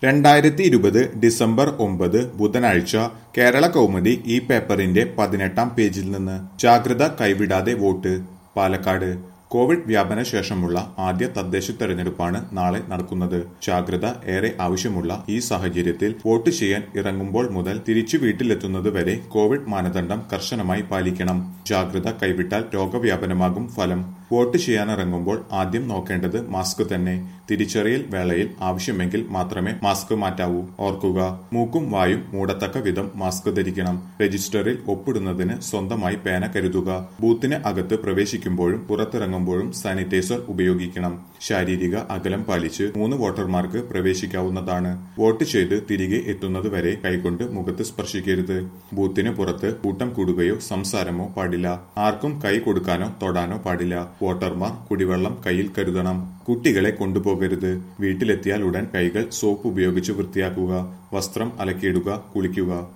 രണ്ടായിരത്തി ഇരുപത് ഡിസംബർ ഒമ്പത് ബുധനാഴ്ച കേരള കൗമുദി ഈ പേപ്പറിന്റെ പതിനെട്ടാം പേജിൽ നിന്ന് ജാഗ്രത കൈവിടാതെ വോട്ട് പാലക്കാട് കോവിഡ് വ്യാപന ശേഷമുള്ള ആദ്യ തദ്ദേശ തെരഞ്ഞെടുപ്പാണ് നാളെ നടക്കുന്നത് ജാഗ്രത ഏറെ ആവശ്യമുള്ള ഈ സാഹചര്യത്തിൽ വോട്ട് ചെയ്യാൻ ഇറങ്ങുമ്പോൾ മുതൽ തിരിച്ചു വീട്ടിലെത്തുന്നത് വരെ കോവിഡ് മാനദണ്ഡം കർശനമായി പാലിക്കണം ജാഗ്രത കൈവിട്ടാൽ രോഗവ്യാപനമാകും ഫലം വോട്ട് ചെയ്യാനിറങ്ങുമ്പോൾ ആദ്യം നോക്കേണ്ടത് മാസ്ക് തന്നെ തിരിച്ചറിയൽ വേളയിൽ ആവശ്യമെങ്കിൽ മാത്രമേ മാസ്ക് മാറ്റാവൂ ഓർക്കുക മൂക്കും വായും മൂടത്തക്ക വിധം മാസ്ക് ധരിക്കണം രജിസ്റ്ററിൽ ഒപ്പിടുന്നതിന് സ്വന്തമായി പേന കരുതുക ബൂത്തിന് അകത്ത് പ്രവേശിക്കുമ്പോഴും പുറത്തിറങ്ങുമ്പോഴും സാനിറ്റൈസർ ഉപയോഗിക്കണം ശാരീരിക അകലം പാലിച്ച് മൂന്ന് വോട്ടർമാർക്ക് പ്രവേശിക്കാവുന്നതാണ് വോട്ട് ചെയ്ത് തിരികെ എത്തുന്നത് വരെ കൈകൊണ്ട് മുഖത്ത് സ്പർശിക്കരുത് ബൂത്തിന് പുറത്ത് കൂട്ടം കൂടുകയോ സംസാരമോ പാടില്ല ആർക്കും കൈ കൊടുക്കാനോ തൊടാനോ പാടില്ല വോട്ടർമാർ കുടിവെള്ളം കയ്യിൽ കരുതണം കുട്ടികളെ കൊണ്ടുപോകരുത് വീട്ടിലെത്തിയാൽ ഉടൻ കൈകൾ സോപ്പ് ഉപയോഗിച്ച് വൃത്തിയാക്കുക വസ്ത്രം അലക്കിയിടുക കുളിക്കുക